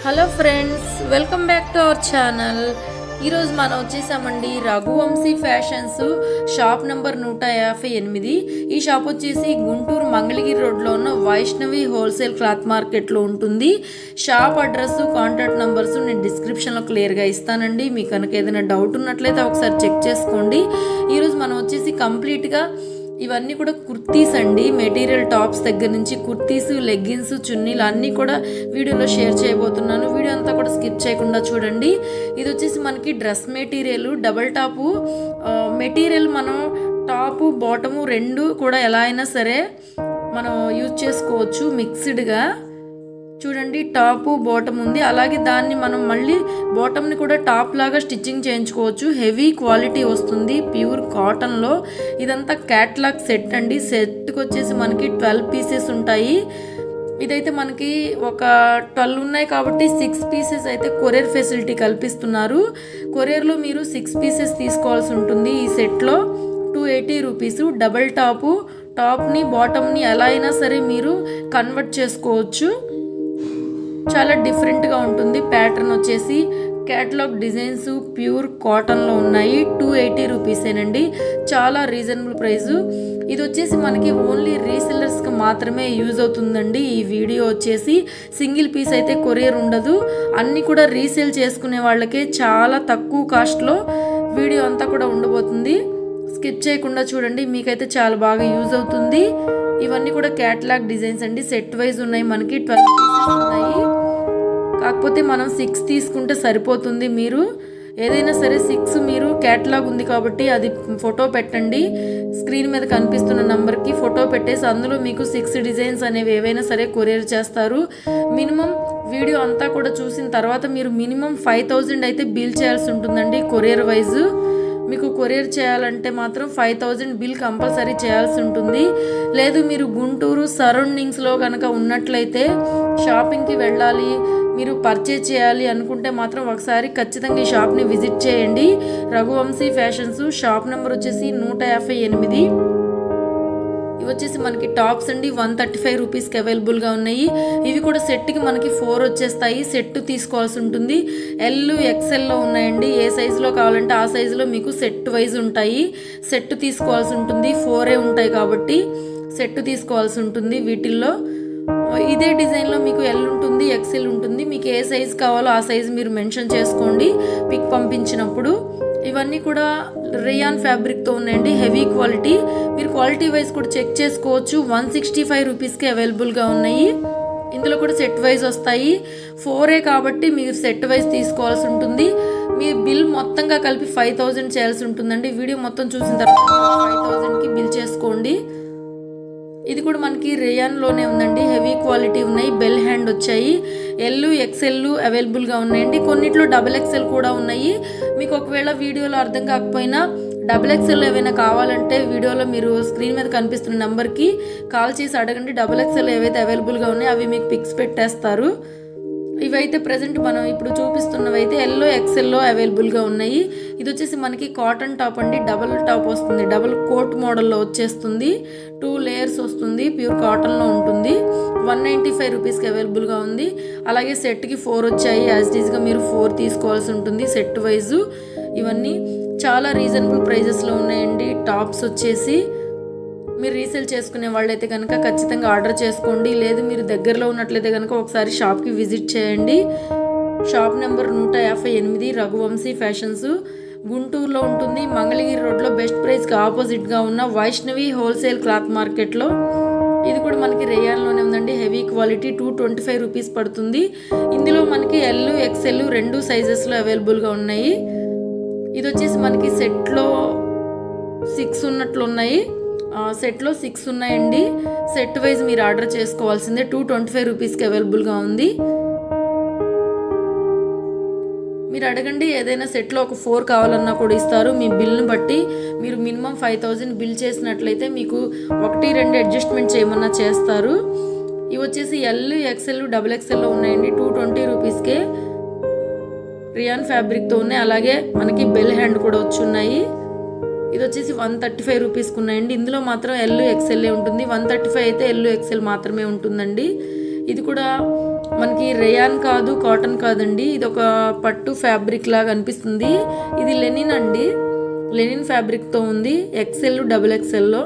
hello friends welcome back to our channel ఈరోజు మనం వచ్చేసామండి రఘువంశీ ఫ్యాషన్స్ షాప్ నెంబర్ నూట యాభై ఎనిమిది ఈ షాప్ వచ్చేసి గుంటూరు మంగళగిరి రోడ్లో ఉన్న వైష్ణవి హోల్సేల్ క్లాత్ మార్కెట్లో ఉంటుంది షాప్ అడ్రస్ కాంటాక్ట్ నెంబర్స్ నేను డిస్క్రిప్షన్లో క్లియర్గా ఇస్తానండి మీకు కనుక ఏదైనా డౌట్ ఉన్నట్లయితే ఒకసారి చెక్ చేసుకోండి ఈరోజు మనం వచ్చేసి కంప్లీట్గా ఇవన్నీ కూడా కుర్తీస్ అండి మెటీరియల్ టాప్స్ దగ్గర నుంచి కుర్తీస్ లెగ్గిన్స్ చున్నీలు అన్నీ కూడా వీడియోలో షేర్ చేయబోతున్నాను వీడియో అంతా కూడా స్కిప్ చేయకుండా చూడండి ఇది వచ్చేసి మనకి dress material double top material మనం టాపు బాటము రెండు కూడా ఎలా అయినా సరే మనం యూజ్ చేసుకోవచ్చు మిక్స్డ్గా చూడండి టాప్ బాటమ్ ఉంది అలాగే దాన్ని మనం మళ్ళీ బాటమ్ని కూడా టాప్ లాగా స్టిచ్చింగ్ చేయించుకోవచ్చు హెవీ క్వాలిటీ వస్తుంది ప్యూర్ కాటన్లో ఇదంతా క్యాట్లాగ్ సెట్ అండి సెట్కి వచ్చేసి మనకి ట్వెల్వ్ పీసెస్ ఉంటాయి ఇదైతే మనకి ఒక ట్వెల్వ్ ఉన్నాయి కాబట్టి సిక్స్ పీసెస్ అయితే కొరియర్ ఫెసిలిటీ కల్పిస్తున్నారు కొరియర్లో మీరు సిక్స్ పీసెస్ తీసుకోవాల్సి ఉంటుంది ఈ సెట్లో two eighty rupees double top టాప్ని బాటమ్ని ఎలా అయినా సరే మీరు కన్వర్ట్ చేసుకోవచ్చు చాలా డిఫరెంట్గా ఉంటుంది ప్యాటర్న్ వచ్చేసి క్యాటలాగ్ డిజైన్స్ ప్యూర్ కాటన్లో ఉన్నాయి టూ ఎయిటీ రూపీసేనండి చాలా రీజనబుల్ ప్రైస్ ఇది వచ్చేసి మనకి ఓన్లీ రీసెల్లర్స్కి మాత్రమే యూజ్ అవుతుందండి ఈ వీడియో వచ్చేసి సింగిల్ పీస్ అయితే కొరియర్ ఉండదు అన్నీ కూడా రీసేల్ చేసుకునే వాళ్ళకే చాలా తక్కువ కాస్ట్లో వీడియో అంతా కూడా ఉండబోతుంది స్కిప్ చేయకుండా చూడండి మీకైతే చాలా బాగా యూజ్ అవుతుంది ఇవన్నీ కూడా క్యాటలాగ్ డిజైన్స్ అండి సెట్ వైజ్ ఉన్నాయి మనకి ట్వెల్వ్ పీసెస్ ఉన్నాయి కాకపోతే మనం సిక్స్ తీసుకుంటే సరిపోతుంది మీరు ఏదైనా సరే సిక్స్ మీరు క్యాటలాగ్ ఉంది కాబట్టి అది ఫోటో పెట్టండి స్క్రీన్ మీద కనిపిస్తున్న నంబర్కి ఫోటో పెట్టేసి అందులో మీకు సిక్స్ డిజైన్స్ అనేవి ఏవైనా సరే కొరియర్ చేస్తారు మినిమం వీడియో అంతా కూడా చూసిన తర్వాత మీరు మినిమం ఫైవ్ థౌజండ్ అయితే బిల్ చేయాల్సి ఉంటుందండి కొరియర్ వైజ్ మీకు కొరియర్ చేయాలంటే మాత్రం ఫైవ్ థౌజండ్ బిల్ కంపల్సరీ చేయాల్సి ఉంటుంది లేదు మీరు గుంటూరు సరౌండింగ్స్లో కనుక ఉన్నట్లయితే షాపింగ్కి వెళ్ళాలి మీరు పర్చేజ్ చేయాలి అనుకుంటే మాత్రం ఒకసారి ఖచ్చితంగా ఈ షాప్ని విజిట్ చేయండి రఘువంశీ ఫ్యాషన్స్ షాప్ నెంబర్ వచ్చేసి నూట యాభై ఎనిమిది ఇవి వచ్చేసి మనకి టాప్స్ అండి వన్ థర్టీ ఫైవ్ రూపీస్కి అవైలబుల్గా ఉన్నాయి ఇవి కూడా సెట్కి మనకి ఫోర్ వచ్చేస్తాయి సెట్ తీసుకోవాల్సి ఉంటుంది ఎల్ ఎక్సెల్లో ఉన్నాయండి ఏ సైజులో కావాలంటే ఆ సైజులో మీకు సెట్ వైజ్ ఉంటాయి సెట్ తీసుకోవాల్సి ఉంటుంది ఫోరే ఉంటాయి కాబట్టి సెట్ తీసుకోవాల్సి ఉంటుంది వీటిల్లో ఇదే డిజైన్లో మీకు ఎల్ ఉంటుంది ఎక్సెల్ ఉంటుంది మీకు ఏ సైజ్ కావాలో ఆ సైజ్ మీరు మెన్షన్ చేసుకోండి పిక్ పంపించినప్పుడు ఇవన్నీ కూడా రియాన్ ఫ్యాబ్రిక్తో ఉన్నాయండి హెవీ క్వాలిటీ మీరు క్వాలిటీ వైజ్ కూడా చెక్ చేసుకోవచ్చు వన్ సిక్స్టీ ఫైవ్ రూపీస్కి అవైలబుల్గా ఉన్నాయి ఇందులో కూడా సెట్ వైజ్ వస్తాయి ఫోరే కాబట్టి మీరు సెట్ వైజ్ తీసుకోవాల్సి ఉంటుంది మీ బిల్ మొత్తంగా కలిపి ఫైవ్ థౌజండ్ చేయాల్సి ఉంటుందండి వీడియో మొత్తం చూసిన తర్వాత ఫైవ్ థౌజండ్కి బిల్ చేసుకోండి ఇది కూడా మనకి రేయాన్లోనే ఉందండి హెవీ క్వాలిటీ ఉన్నాయి బెల్ హ్యాండ్ వచ్చాయి ఎల్ ఎక్సెల్ అవైలబుల్గా ఉన్నాయండి కొన్నిట్లో డబుల్ ఎక్సెల్ కూడా ఉన్నాయి మీకు ఒకవేళ వీడియోలో అర్థం కాకపోయినా డబుల్ ఎక్సెల్ ఏవైనా కావాలంటే వీడియోలో మీరు స్క్రీన్ మీద కనిపిస్తున్న నెంబర్కి కాల్ చేసి అడగండి డబుల్ ఎక్సెల్ ఏవైతే అవైలబుల్గా ఉన్నాయో అవి మీకు పిక్స్ పెట్టేస్తారు ఇవైతే ప్రజెంట్ మనం ఇప్పుడు చూపిస్తున్నవి అయితే ఎల్లో ఎక్సెల్లో అవైలబుల్గా ఉన్నాయి ఇది వచ్చేసి మనకి కాటన్ టాప్ అండి డబుల్ టాప్ వస్తుంది డబుల్ కోట్ మోడల్లో వచ్చేస్తుంది టూ లేయర్స్ వస్తుంది ప్యూర్ కాటన్లో ఉంటుంది వన్ నైంటీ ఫైవ్ రూపీస్కి అవైలబుల్గా ఉంది అలాగే సెట్కి ఫోర్ వచ్చాయి యాజ్ డీజ్గా మీరు ఫోర్ తీసుకోవాల్సి ఉంటుంది సెట్ వైజు ఇవన్నీ చాలా రీజనబుల్ ప్రైజెస్లో ఉన్నాయండి టాప్స్ వచ్చేసి మీరు రీసేల్ చేసుకునే వాళ్ళైతే కనుక ఖచ్చితంగా ఆర్డర్ చేసుకోండి లేదు మీరు దగ్గరలో ఉన్నట్లయితే కనుక ఒకసారి షాప్కి విజిట్ చేయండి షాప్ నెంబర్ నూట యాభై ఎనిమిది రఘువంశీ ఫ్యాషన్స్ గుంటూరులో ఉంటుంది మంగళగిరి రోడ్లో బెస్ట్ ప్రైస్కి ఆపోజిట్గా ఉన్న వైష్ణవి హోల్సేల్ క్లాత్ మార్కెట్లో ఇది కూడా మనకి రేయాన్లోనే ఉందండి heavy quality two twenty five rupees పడుతుంది ఇందులో మనకి ఎల్ ఎక్సెల్ రెండు సైజెస్లో అవైలబుల్గా ఉన్నాయి ఇది వచ్చేసి మనకి సెట్లో సిక్స్ ఉన్నట్లు ఉన్నాయి సెట్లో సిక్స్ ఉన్నాయండి సెట్ వైజ్ మీరు ఆర్డర్ చేసుకోవాల్సిందే టూ ట్వంటీ ఫైవ్ రూపీస్కి అవైలబుల్గా ఉంది మీరు అడగండి ఏదైనా సెట్లో ఒక ఫోర్ కావాలన్నా కూడా ఇస్తారు మీ బిల్ని బట్టి మీరు మినిమం ఫైవ్ థౌజండ్ బిల్ చేసినట్లయితే మీకు ఒకటి రెండు అడ్జస్ట్మెంట్ చేయమన్నా చేస్తారు ఇవి వచ్చేసి ఎల్ ఎక్సెల్ డబుల్ ఎక్సెల్లో ఉన్నాయండి టూ ట్వంటీ రూపీస్కే రియాన్ ఫ్యాబ్రిక్తో ఉన్నాయి అలాగే మనకి బెల్ హ్యాండ్ కూడా వచ్చి ఉన్నాయి ఇది వచ్చేసి వన్ థర్టీ ఫైవ్ రూపీస్కి ఉన్నాయండి ఇందులో మాత్రం ఎల్ ఎక్సెల్ ఉంటుంది వన్ థర్టీ ఫైవ్ అయితే ఎల్ ఎక్సెల్ మాత్రమే ఉంటుందండి ఇది కూడా మనకి రేయాన్ కాదు కాటన్ కాదండి ఇది ఒక పట్టు ఫ్యాబ్రిక్ లాగా అనిపిస్తుంది ఇది లెనిన్ అండి లెనిన్ ఫ్యాబ్రిక్తో ఉంది ఎక్సెల్ డబుల్ ఎక్సెల్లో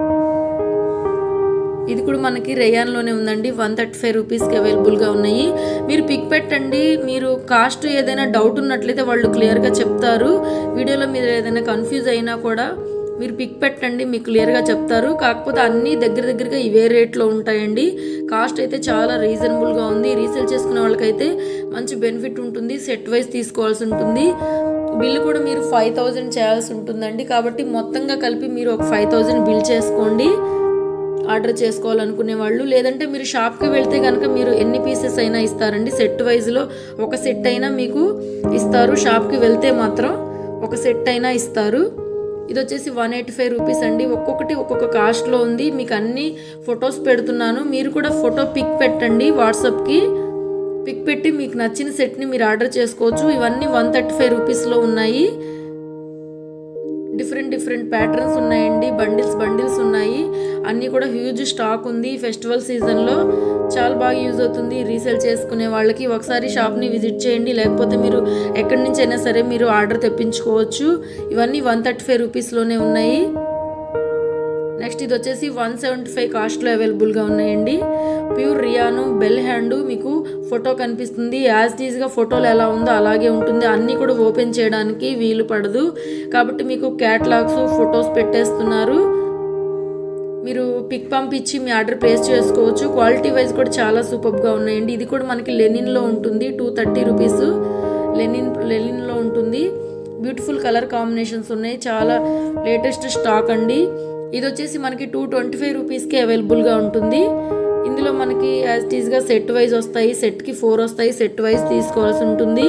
ఇది కూడా మనకి రేయాన్లోనే ఉందండి వన్ థర్టీ ఫైవ్ రూపీస్కి అవైలబుల్గా ఉన్నాయి మీరు పిక్ పెట్టండి మీరు కాస్ట్ ఏదైనా డౌట్ ఉన్నట్లయితే వాళ్ళు క్లియర్గా చెప్తారు వీడియోలో మీరు ఏదైనా కన్ఫ్యూజ్ అయినా కూడా మీరు పిక్ పెట్టండి మీకు క్లియర్గా చెప్తారు కాకపోతే అన్నీ దగ్గర దగ్గరగా ఇవే రేట్లో ఉంటాయండి కాస్ట్ అయితే చాలా రీజనబుల్గా ఉంది రీసేల్ చేసుకునే వాళ్ళకైతే మంచి బెనిఫిట్ ఉంటుంది సెట్ వైజ్ తీసుకోవాల్సి ఉంటుంది బిల్ కూడా మీరు ఫైవ్ థౌజండ్ చేయాల్సి ఉంటుందండి కాబట్టి మొత్తంగా కలిపి మీరు ఒక ఫైవ్ థౌజండ్ బిల్ చేసుకోండి ఆర్డర్ చేసుకోవాలనుకునే వాళ్ళు లేదంటే మీరు షాప్కి వెళ్తే కనుక మీరు ఎన్ని పీసెస్ అయినా ఇస్తారండి సెట్ వైజ్లో ఒక సెట్ అయినా మీకు ఇస్తారు షాప్కి వెళ్తే మాత్రం ఒక సెట్ అయినా ఇస్తారు ఇది వచ్చేసి వన్ ఎయిటీ ఫైవ్ రూపీస్ అండి ఒక్కొక్కటి ఒక్కొక్క కాస్ట్లో ఉంది మీకు అన్ని ఫొటోస్ పెడుతున్నాను మీరు కూడా ఫోటో పిక్ పెట్టండి వాట్సాప్కి పిక్ పెట్టి మీకు నచ్చిన సెట్ని మీరు ఆర్డర్ చేసుకోవచ్చు ఇవన్నీ వన్ థర్టీ ఫైవ్ రూపీస్లో ఉన్నాయి డిఫరెంట్ డిఫరెంట్ ప్యాటర్న్స్ ఉన్నాయండి బండిల్స్ బండిల్స్ ఉన్నాయి అన్నీ కూడా హ్యూజ్ స్టాక్ ఉంది ఫెస్టివల్ సీజన్లో చాలా బాగా యూజ్ అవుతుంది రీసేల్ చేసుకునే వాళ్ళకి ఒకసారి షాప్ని విజిట్ చేయండి లేకపోతే మీరు ఎక్కడి నుంచి అయినా సరే మీరు ఆర్డర్ తెప్పించుకోవచ్చు ఇవన్నీ వన్ థర్టీ ఫైవ్ రూపీస్లోనే ఉన్నాయి నెక్స్ట్ ఇది వచ్చేసి వన్ సెవెంటీ ఫైవ్ కాస్ట్లో అవైలబుల్గా ఉన్నాయండి ప్యూర్ రియాను బెల్ హ్యాండ్ మీకు ఫోటో కనిపిస్తుంది యాజ్ టీజ్గా ఫోటోలు ఎలా ఉందో అలాగే ఉంటుంది అన్నీ కూడా ఓపెన్ చేయడానికి వీలు పడదు కాబట్టి మీకు క్యాటలాగ్స్ ఫొటోస్ పెట్టేస్తున్నారు మీరు పిక్ పంపించి మీ ఆర్డర్ ప్లేస్ చేసుకోవచ్చు క్వాలిటీ వైజ్ కూడా చాలా సూపర్గా ఉన్నాయండి ఇది కూడా మనకి లెనిన్లో ఉంటుంది టూ థర్టీ రూపీస్ లెనిన్ లెనిన్లో ఉంటుంది బ్యూటిఫుల్ కలర్ కాంబినేషన్స్ ఉన్నాయి చాలా లేటెస్ట్ స్టాక్ అండి ఇది వచ్చేసి మనకి టూ ట్వంటీ ఫైవ్ రూపీస్కి అవైలబుల్గా ఉంటుంది ఇందులో మనకి యాజ్ టీజ్గా సెట్ వైజ్ వస్తాయి సెట్కి ఫోర్ వస్తాయి సెట్ వైజ్ తీసుకోవాల్సి ఉంటుంది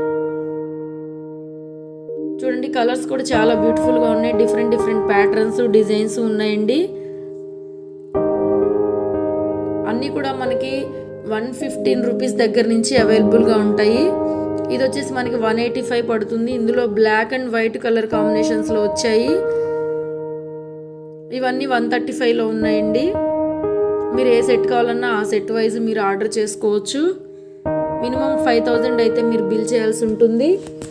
చూడండి కలర్స్ కూడా చాలా బ్యూటిఫుల్గా ఉన్నాయి డిఫరెంట్ డిఫరెంట్ ప్యాటర్న్స్ డిజైన్స్ ఉన్నాయండి అన్నీ కూడా మనకి వన్ ఫిఫ్టీన్ రూపీస్ దగ్గర నుంచి అవైలబుల్గా ఉంటాయి ఇది వచ్చేసి మనకి వన్ ఎయిటీ ఫైవ్ పడుతుంది ఇందులో బ్లాక్ అండ్ వైట్ కలర్ కాంబినేషన్స్లో వచ్చాయి ఇవన్నీ వన్ థర్టీ ఫైవ్లో ఉన్నాయండి మీరు ఏ సెట్ కావాలన్నా ఆ సెట్ వైజ్ మీరు ఆర్డర్ చేసుకోవచ్చు మినిమం ఫైవ్ థౌజండ్ అయితే మీరు బిల్ చేయాల్సి ఉంటుంది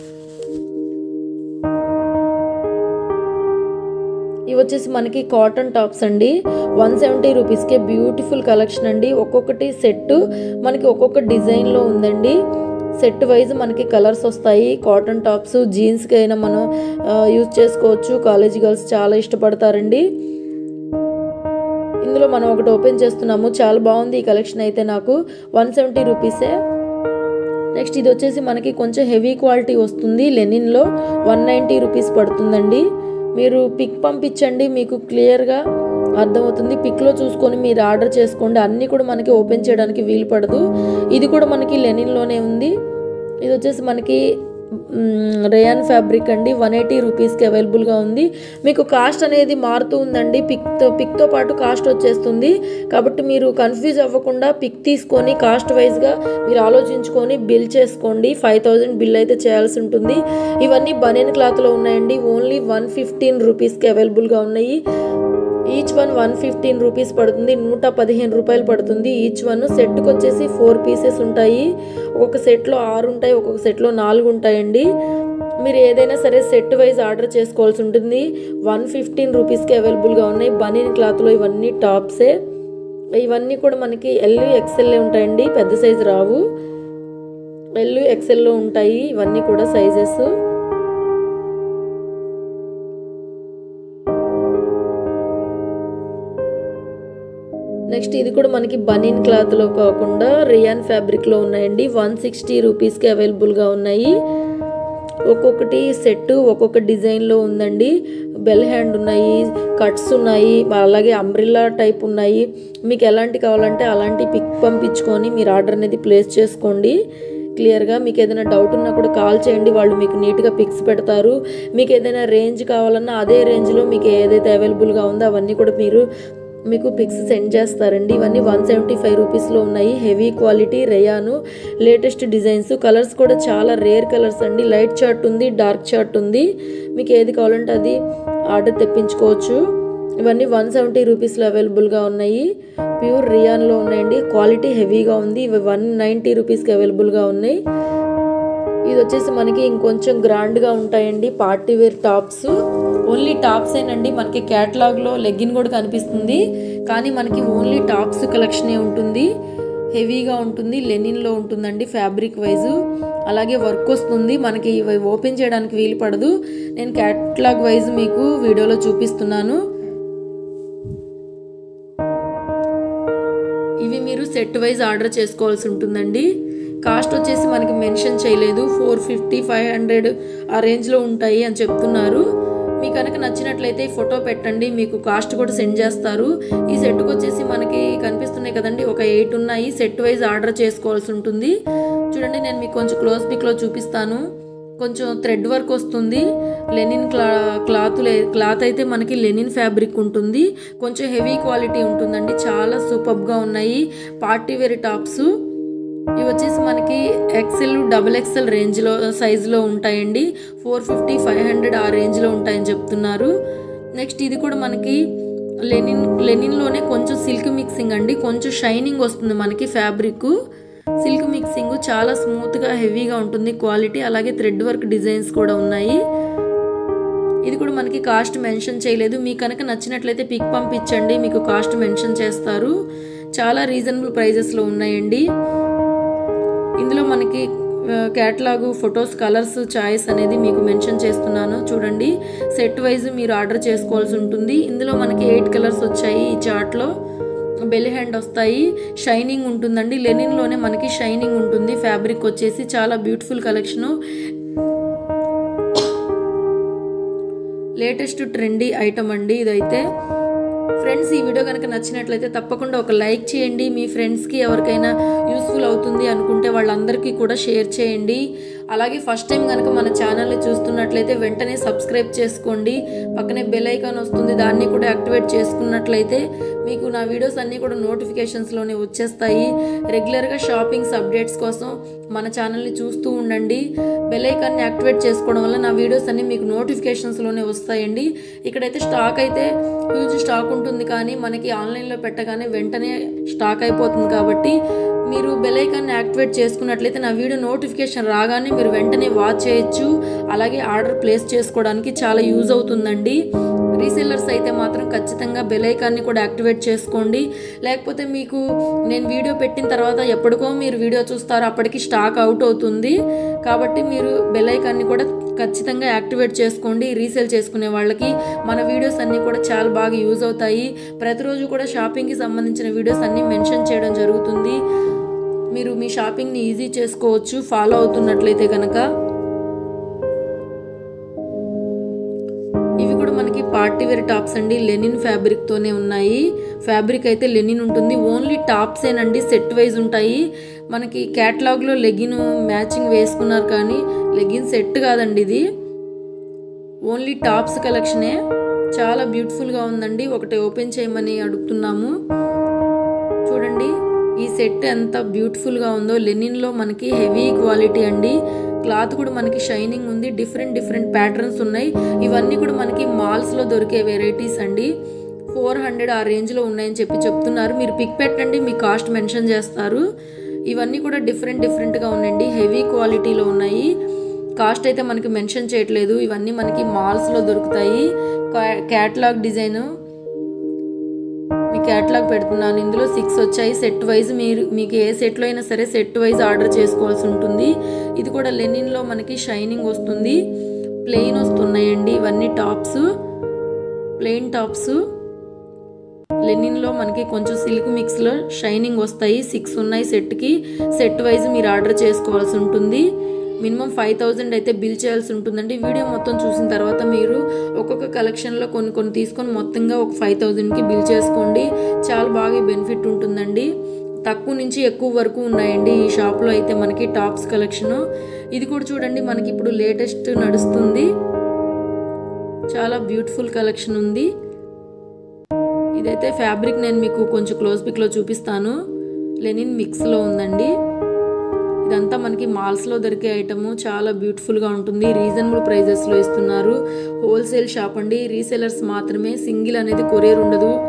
ఇవి వచ్చేసి మనకి కాటన్ టాప్స్ అండి వన్ సెవెంటీ రూపీస్కే బ్యూటిఫుల్ కలెక్షన్ అండి ఒక్కొక్కటి సెట్ మనకి ఒక్కొక్క డిజైన్లో ఉందండి సెట్ వైజ్ మనకి కలర్స్ వస్తాయి కాటన్ టాప్స్ జీన్స్కి అయినా మనం యూజ్ చేసుకోవచ్చు కాలేజ్ గర్ల్స్ చాలా ఇష్టపడతారండి ఇందులో మనం ఒకటి ఓపెన్ చేస్తున్నాము చాలా బాగుంది ఈ కలెక్షన్ అయితే నాకు వన్ సెవెంటీ రూపీసే నెక్స్ట్ ఇది వచ్చేసి మనకి కొంచెం హెవీ క్వాలిటీ వస్తుంది లెనిన్లో వన్ నైంటీ రూపీస్ పడుతుందండి మీరు పిక్ పంపించండి మీకు క్లియర్గా అర్థమవుతుంది పిక్లో చూసుకొని మీరు ఆర్డర్ చేసుకోండి అన్నీ కూడా మనకి ఓపెన్ చేయడానికి వీలు పడదు ఇది కూడా మనకి లెనిన్లోనే ఉంది ఇది వచ్చేసి మనకి రేయాన్ ఫ్యాబ్రిక్ అండి వన్ ఎయిటీ రూపీస్కి అవైలబుల్గా ఉంది మీకు కాస్ట్ అనేది మారుతూ ఉందండి పిక్తో పిక్తో పాటు కాస్ట్ వచ్చేస్తుంది కాబట్టి మీరు కన్ఫ్యూజ్ అవ్వకుండా పిక్ తీసుకొని కాస్ట్ వైజ్గా మీరు ఆలోచించుకొని బిల్ చేసుకోండి ఫైవ్ థౌజండ్ బిల్ అయితే చేయాల్సి ఉంటుంది ఇవన్నీ బనీన్ క్లాత్లో ఉన్నాయండి ఓన్లీ వన్ ఫిఫ్టీన్ రూపీస్కి అవైలబుల్గా ఉన్నాయి each one one fifteen rupees పడుతుంది నూట పదిహేను రూపాయలు పడుతుంది ఈచ్ వన్ సెట్కి వచ్చేసి ఫోర్ పీసెస్ ఉంటాయి ఒక్కొక్క సెట్లో ఆరు ఉంటాయి ఒక్కొక్క సెట్లో నాలుగు ఉంటాయండి మీరు ఏదైనా సరే సెట్ వైజ్ ఆర్డర్ చేసుకోవాల్సి ఉంటుంది వన్ ఫిఫ్టీన్ రూపీస్కి అవైలబుల్గా ఉన్నాయి బనీన్ క్లాత్లో ఇవన్నీ టాప్సే ఇవన్నీ కూడా మనకి ఎల్ ఎక్సెల్ ఉంటాయండి పెద్ద సైజు రావు ఎల్ ఎక్సెల్లో ఉంటాయి ఇవన్నీ కూడా సైజెస్ నెక్స్ట్ ఇది కూడా మనకి బనీన్ క్లాత్లో కాకుండా రియాన్ ఫ్యాబ్రిక్లో ఉన్నాయండి వన్ సిక్స్టీ రూపీస్కి అవైలబుల్గా ఉన్నాయి ఒక్కొక్కటి సెట్ ఒక్కొక్క డిజైన్లో ఉందండి బెల్ హ్యాండ్ ఉన్నాయి కట్స్ ఉన్నాయి అలాగే అంబ్రిల్లా టైప్ ఉన్నాయి మీకు ఎలాంటి కావాలంటే అలాంటి పిక్ పంపించుకొని మీరు ఆర్డర్ అనేది ప్లేస్ చేసుకోండి క్లియర్గా మీకు ఏదైనా డౌట్ ఉన్నా కూడా కాల్ చేయండి వాళ్ళు మీకు నీట్గా పిక్స్ పెడతారు మీకు ఏదైనా రేంజ్ కావాలన్నా అదే రేంజ్లో మీకు ఏదైతే అవైలబుల్గా ఉందో అవన్నీ కూడా మీరు మీకు పిక్స్ సెండ్ చేస్తారండి ఇవన్నీ వన్ సెవెంటీ ఫైవ్ రూపీస్లో ఉన్నాయి heavy quality rayon latest designs colours కూడా చాలా రేర్ కలర్స్ అండి లైట్ చార్ట్ ఉంది డార్క్ చార్ట్ ఉంది మీకు ఏది కావాలంటే అది ఆర్డర్ తెప్పించుకోవచ్చు ఇవన్నీ వన్ సెవెంటీ రూపీస్లో అవైలబుల్గా ఉన్నాయి ప్యూర్ రియాన్లో ఉన్నాయండి క్వాలిటీ హెవీగా ఉంది ఇవి వన్ నైంటీ రూపీస్కి అవైలబుల్గా ఉన్నాయి ఇది వచ్చేసి మనకి ఇంకొంచెం గ్రాండ్గా ఉంటాయండి party wear tops only tops ఏనండి మనకి క్యాటలాగ్లో లెగ్గిన్ కూడా కనిపిస్తుంది కానీ మనకి ఓన్లీ టాప్స్ కలెక్షనే ఉంటుంది హెవీగా ఉంటుంది లెనిన్లో ఉంటుందండి ఫ్యాబ్రిక్ వైజ్ అలాగే వర్క్ వస్తుంది మనకి ఇవి ఓపెన్ చేయడానికి వీలు పడదు నేను క్యాటలాగ్ వైజ్ మీకు వీడియోలో చూపిస్తున్నాను ఇవి మీరు సెట్ వైజ్ ఆర్డర్ చేసుకోవాల్సి ఉంటుందండి కాస్ట్ వచ్చేసి మనకి మెన్షన్ చేయలేదు ఫోర్ ఫిఫ్టీ ఫైవ్ హండ్రెడ్ ఆ రేంజ్లో ఉంటాయి అని చెప్తున్నారు మీ కనుక నచ్చినట్లయితే ఫోటో పెట్టండి మీకు కాస్ట్ కూడా సెండ్ చేస్తారు ఈ సెట్కి వచ్చేసి మనకి కనిపిస్తున్నాయి కదండి ఒక ఎయిట్ ఉన్నాయి సెట్ వైజ్ ఆర్డర్ చేసుకోవాల్సి ఉంటుంది చూడండి నేను మీకు కొంచెం క్లోజ్ పిక్లో చూపిస్తాను కొంచెం థ్రెడ్ వర్క్ వస్తుంది లెనిన్ క్లా క్లాత్ క్లాత్ అయితే మనకి లెనిన్ ఫ్యాబ్రిక్ ఉంటుంది కొంచెం హెవీ క్వాలిటీ ఉంటుందండి చాలా సూపర్గా ఉన్నాయి పార్టీ వేర్ టాప్స్ ఇవి వచ్చేసి మనకి ఎక్సెల్ డబుల్ ఎక్సెల్ రేంజ్లో సైజులో ఉంటాయండి ఫోర్ ఫిఫ్టీ ఫైవ్ హండ్రెడ్ ఆ రేంజ్లో ఉంటాయని చెప్తున్నారు నెక్స్ట్ ఇది కూడా మనకి లెనిన్ లెనిన్లోనే కొంచెం సిల్క్ మిక్సింగ్ అండి కొంచెం షైనింగ్ వస్తుంది మనకి ఫ్యాబ్రిక్ సిల్క్ మిక్సింగ్ చాలా స్మూత్గా హెవీగా ఉంటుంది క్వాలిటీ అలాగే థ్రెడ్ వర్క్ డిజైన్స్ కూడా ఉన్నాయి ఇది కూడా మనకి కాస్ట్ మెన్షన్ చేయలేదు మీకు కనుక నచ్చినట్లయితే పిక్ పంపించండి మీకు కాస్ట్ మెన్షన్ చేస్తారు చాలా రీజనబుల్ ప్రైజెస్లో ఉన్నాయండి ఇందులో మనకి క్యాటలాగు ఫొటోస్ కలర్స్ చాయిస్ అనేది మీకు మెన్షన్ చేస్తున్నాను చూడండి సెట్ వైజ్ మీరు ఆర్డర్ చేసుకోవాల్సి ఉంటుంది ఇందులో మనకి ఎయిట్ కలర్స్ వచ్చాయి ఈ చార్ట్లో బెల్ హ్యాండ్ వస్తాయి షైనింగ్ ఉంటుందండి లెనిన్లోనే మనకి షైనింగ్ ఉంటుంది ఫ్యాబ్రిక్ వచ్చేసి చాలా beautiful collection latest trendy item అండి ఇదైతే ఫ్రెండ్స్ ఈ వీడియో కనుక నచ్చినట్లయితే తప్పకుండా ఒక లైక్ చేయండి మీ ఫ్రెండ్స్కి ఎవరికైనా యూస్ఫుల్ అవుతుంది అనుకుంటే వాళ్ళందరికీ కూడా షేర్ చేయండి అలాగే ఫస్ట్ టైం కనుక మన ఛానల్ని చూస్తున్నట్లయితే వెంటనే సబ్స్క్రైబ్ చేసుకోండి పక్కనే బెల్ ఐకాన్ వస్తుంది దాన్ని కూడా యాక్టివేట్ చేసుకున్నట్లయితే మీకు నా వీడియోస్ అన్నీ కూడా నోటిఫికేషన్స్లోనే వచ్చేస్తాయి రెగ్యులర్గా షాపింగ్స్ అప్డేట్స్ కోసం మన ఛానల్ని చూస్తూ ఉండండి బెల్ ఐకాన్ని యాక్టివేట్ చేసుకోవడం వల్ల నా వీడియోస్ అన్నీ మీకు నోటిఫికేషన్స్లోనే వస్తాయండి ఇక్కడైతే స్టాక్ అయితే హ్యూజ్ స్టాక్ ఉంటుంది కానీ మనకి ఆన్లైన్లో పెట్టగానే వెంటనే స్టాక్ అయిపోతుంది కాబట్టి మీరు బెల్ ఐకాన్ని యాక్టివేట్ చేసుకున్నట్లయితే నా వీడియో నోటిఫికేషన్ రాగానే మీరు వెంటనే వాచ్ చేయొచ్చు అలాగే ఆర్డర్ ప్లేస్ చేసుకోవడానికి చాలా యూజ్ అవుతుందండి రీసెల్లర్స్ అయితే మాత్రం ఖచ్చితంగా బెల్ ఐకాన్ని కూడా యాక్టివేట్ చేసుకోండి లేకపోతే మీకు నేను వీడియో పెట్టిన తర్వాత ఎప్పటికో మీరు వీడియో చూస్తారో అప్పటికి స్టాక్ అవుట్ అవుతుంది కాబట్టి మీరు బెల్ ఐకాన్ని కూడా ఖచ్చితంగా యాక్టివేట్ చేసుకోండి రీసేల్ చేసుకునే వాళ్ళకి మన వీడియోస్ అన్నీ కూడా చాలా బాగా యూజ్ అవుతాయి ప్రతిరోజు కూడా షాపింగ్కి సంబంధించిన వీడియోస్ అన్నీ మెన్షన్ చేయడం జరుగుతుంది మీరు మీ షాపింగ్ని ఈజీ చేసుకోవచ్చు ఫాలో అవుతున్నట్లయితే కనుక ఇవి కూడా మనకి పార్టీ వేర్ టాప్స్ అండి లెనిన్ ఫ్యాబ్రిక్తోనే ఉన్నాయి ఫ్యాబ్రిక్ అయితే లెనిన్ ఉంటుంది ఓన్లీ టాప్సేనండి సెట్ వైజ్ ఉంటాయి మనకి క్యాటలాగ్లో లెగిన్ మ్యాచింగ్ వేసుకున్నారు కానీ లెగిన్ సెట్ కాదండి ఇది ఓన్లీ టాప్స్ కలెక్షనే చాలా బ్యూటిఫుల్గా ఉందండి ఒకటి ఓపెన్ చేయమని అడుగుతున్నాము చూడండి ఈ సెట్ ఎంత బ్యూటిఫుల్గా ఉందో లెనిన్లో మనకి హెవీ క్వాలిటీ అండి క్లాత్ కూడా మనకి షైనింగ్ ఉంది డిఫరెంట్ డిఫరెంట్ ప్యాటర్న్స్ ఉన్నాయి ఇవన్నీ కూడా మనకి మాల్స్లో దొరికే వెరైటీస్ అండి ఫోర్ హండ్రెడ్ ఆ రేంజ్లో ఉన్నాయని చెప్పి చెప్తున్నారు మీరు పిక్ పెట్టండి మీ కాస్ట్ మెన్షన్ చేస్తారు ఇవన్నీ కూడా డిఫరెంట్ డిఫరెంట్గా ఉన్నాయండి హెవీ క్వాలిటీలో ఉన్నాయి కాస్ట్ అయితే మనకి మెన్షన్ చేయట్లేదు ఇవన్నీ మనకి మాల్స్లో దొరుకుతాయి క్యాటలాగ్ డిజైన్ మీ క్యాటలాగ్ పెడుతున్నాను ఇందులో సిక్స్ వచ్చాయి సెట్ వైజ్ మీరు మీకు ఏ సెట్లో అయినా సరే సెట్ వైజ్ ఆర్డర్ చేసుకోవాల్సి ఉంటుంది ఇది కూడా లెనిన్లో మనకి షైనింగ్ వస్తుంది ప్లెయిన్ వస్తున్నాయండి ఇవన్నీ టాప్స్ ప్లెయిన్ టాప్స్ లెనిన్లో మనకి కొంచెం సిల్క్ మిక్స్లో షైనింగ్ వస్తాయి సిక్స్ ఉన్నాయి సెట్కి సెట్ వైజ్ మీరు ఆర్డర్ చేసుకోవాల్సి ఉంటుంది మినిమం ఫైవ్ థౌజండ్ అయితే బిల్ చేయాల్సి ఉంటుందండి వీడియో మొత్తం చూసిన తర్వాత మీరు ఒక్కొక్క కలెక్షన్లో కొన్ని కొన్ని తీసుకొని మొత్తంగా ఒక ఫైవ్ థౌజండ్కి బిల్ చేసుకోండి చాలా బాగా బెనిఫిట్ ఉంటుందండి తక్కువ నుంచి ఎక్కువ వరకు ఉన్నాయండి ఈ షాప్లో అయితే మనకి టాప్స్ కలెక్షను ఇది కూడా చూడండి మనకి ఇప్పుడు లేటెస్ట్ నడుస్తుంది చాలా బ్యూటిఫుల్ కలెక్షన్ ఉంది ఇదైతే ఫ్యాబ్రిక్ నేను మీకు కొంచెం క్లోజ్ పిక్లో చూపిస్తాను లెనిన్ మిక్స్లో ఉందండి ఇదంతా మనకి మాల్స్లో దొరికే ఐటము చాలా బ్యూటిఫుల్గా ఉంటుంది రీజనబుల్ ప్రైజెస్లో ఇస్తున్నారు హోల్సేల్ షాప్ అండి రీసేలర్స్ మాత్రమే సింగిల్ అనేది కొరియర్ ఉండదు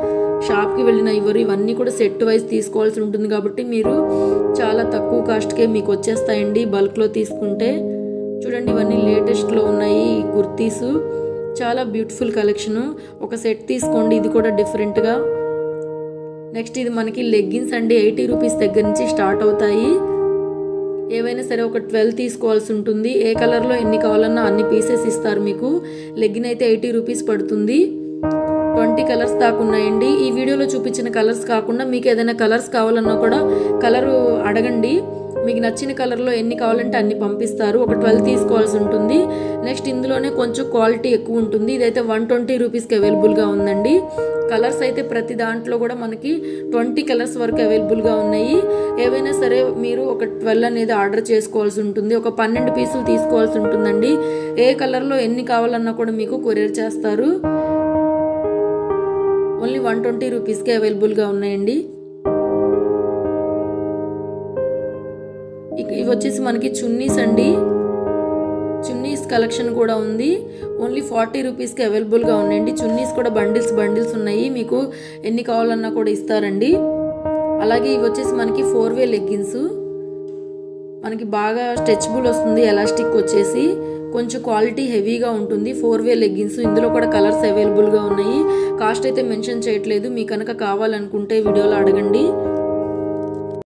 షాప్కి వెళ్ళిన ఇవ్వరు ఇవన్నీ కూడా సెట్ వైజ్ తీసుకోవాల్సి ఉంటుంది కాబట్టి మీరు చాలా తక్కువ కాస్ట్కే మీకు వచ్చేస్తాయండి బల్క్లో తీసుకుంటే చూడండి ఇవన్నీ లేటెస్ట్లో ఉన్నాయి ఈ కుర్తీస్ చాలా బ్యూటిఫుల్ కలెక్షను ఒక సెట్ తీసుకోండి ఇది కూడా డిఫరెంట్గా నెక్స్ట్ ఇది మనకి లెగ్గిన్స్ అండి ఎయిటీ రూపీస్ దగ్గర నుంచి స్టార్ట్ అవుతాయి ఏవైనా సరే ఒక ట్వెల్వ్ తీసుకోవాల్సి ఉంటుంది ఏ కలర్లో ఎన్ని కావాలన్నా అన్ని పీసెస్ ఇస్తారు మీకు లెగ్గిన్ అయితే ఎయిటీ రూపీస్ పడుతుంది ట్వంటీ కలర్స్ దాకా ఉన్నాయండి ఈ వీడియోలో చూపించిన కలర్స్ కాకుండా మీకు ఏదైనా కలర్స్ కావాలన్నా కూడా కలరు అడగండి మీకు నచ్చిన కలర్లో ఎన్ని కావాలంటే అన్ని పంపిస్తారు ఒక ట్వెల్వ్ తీసుకోవాల్సి ఉంటుంది నెక్స్ట్ ఇందులోనే కొంచెం క్వాలిటీ ఎక్కువ ఉంటుంది ఇదైతే వన్ ట్వంటీ రూపీస్కి అవైలబుల్గా ఉందండి కలర్స్ అయితే ప్రతి దాంట్లో కూడా మనకి ట్వంటీ కలర్స్ వరకు అవైలబుల్గా ఉన్నాయి ఏవైనా సరే మీరు ఒక ట్వెల్వ్ అనేది ఆర్డర్ చేసుకోవాల్సి ఉంటుంది ఒక పన్నెండు పీసులు తీసుకోవాల్సి ఉంటుందండి ఏ కలర్లో ఎన్ని కావాలన్నా కూడా మీకు కొరియర్ చేస్తారు ఓన్లీ వన్ ట్వంటీ రూపీస్కి అవైలబుల్గా ఉన్నాయండి ఇక ఇవి వచ్చేసి మనకి చున్నీస్ అండి చున్నీస్ కలెక్షన్ కూడా ఉంది ఓన్లీ ఫార్టీ రూపీస్కి అవైలబుల్గా ఉన్నాయండి చున్నీస్ కూడా బండిల్స్ బండిల్స్ ఉన్నాయి మీకు ఎన్ని కావాలన్నా కూడా ఇస్తారండి అలాగే ఇవి వచ్చేసి మనకి ఫోర్ వే లెగ్గిన్స్ మనకి బాగా స్ట్రెచబుల్ వస్తుంది ఎలాస్టిక్ వచ్చేసి కొంచెం క్వాలిటీ హెవీగా ఉంటుంది ఫోర్ వే లెగ్గిన్స్ ఇందులో కూడా కలర్స్ అవైలబుల్గా ఉన్నాయి కాస్ట్ అయితే మెన్షన్ చేయట్లేదు మీకు కనుక కావాలనుకుంటే వీడియోలో అడగండి